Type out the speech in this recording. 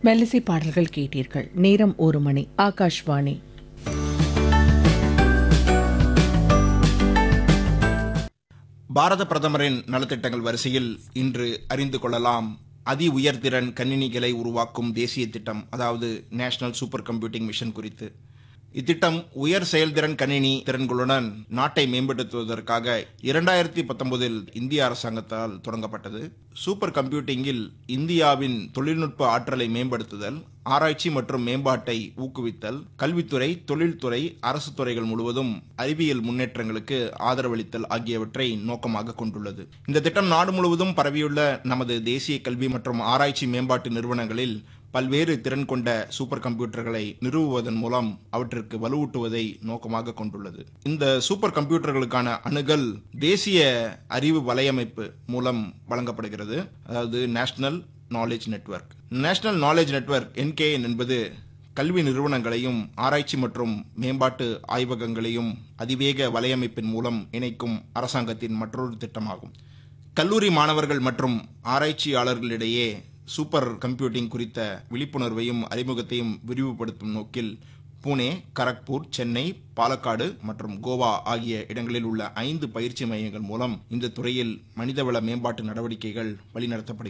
மெல்லிசை பாடல்கள் கேட்டீர்கள் நேரம் ஒரு மணி ஆகாஷ்வாணி பாரத பிரதமரின் நலத்திட்டங்கள் வரிசையில் இன்று அறிந்து கொள்ளலாம் அதி உயர்திறன் கணினிகளை உருவாக்கும் தேசிய திட்டம் அதாவது நேஷனல் சூப்பர் கம்ப்யூட்டிங் மிஷன் குறித்து இத்திட்டம் உயர் செயல்திறன் கணினி திறன்களுடன் நாட்டை மேம்படுத்துவதற்காக இரண்டாயிரத்தி பத்தொன்பதில் இந்திய அரசாங்கத்தால் தொடங்கப்பட்டது சூப்பர் கம்ப்யூட்டிங்கில் இந்தியாவின் தொழில்நுட்ப ஆற்றலை மேம்படுத்துதல் ஆராய்ச்சி மற்றும் மேம்பாட்டை ஊக்குவித்தல் கல்வித்துறை தொழில்துறை அரசு துறைகள் முழுவதும் அறிவியல் முன்னேற்றங்களுக்கு ஆதரவளித்தல் ஆகியவற்றை நோக்கமாக கொண்டுள்ளது இந்த திட்டம் நாடு முழுவதும் பரவியுள்ள நமது தேசிய கல்வி மற்றும் ஆராய்ச்சி மேம்பாட்டு நிறுவனங்களில் பல்வேறு திறன் கொண்ட சூப்பர் கம்ப்யூட்டர்களை நிறுவுவதன் மூலம் அவற்றிற்கு வலுவூட்டுவதை நோக்கமாக கொண்டுள்ளது இந்த சூப்பர் கம்ப்யூட்டர்களுக்கான அணுகல் தேசிய அறிவு வலையமைப்பு மூலம் வழங்கப்படுகிறது அதாவது national knowledge network national knowledge network NKN என்பது கல்வி நிறுவனங்களையும் ஆராய்ச்சி மற்றும் மேம்பாட்டு ஆய்வகங்களையும் அதிவேக வலையமைப்பின் மூலம் இணைக்கும் அரசாங்கத்தின் மற்றொரு திட்டமாகும் கல்லூரி மாணவர்கள் மற்றும் ஆராய்ச்சியாளர்களிடையே சூப்பர் கம்ப்யூட்டிங் குறித்த விழிப்புணர்வையும் அறிமுகத்தையும் விரிவுபடுத்தும் நோக்கில் புனே கரக்பூர் சென்னை பாலக்காடு மற்றும் கோவா ஆகிய இடங்களில் உள்ள ஐந்து பயிற்சி மையங்கள் மூலம் இந்த துறையில் மனிதவள மேம்பாட்டு நடவடிக்கைகள் வழிநடத்தப்படுகின்றன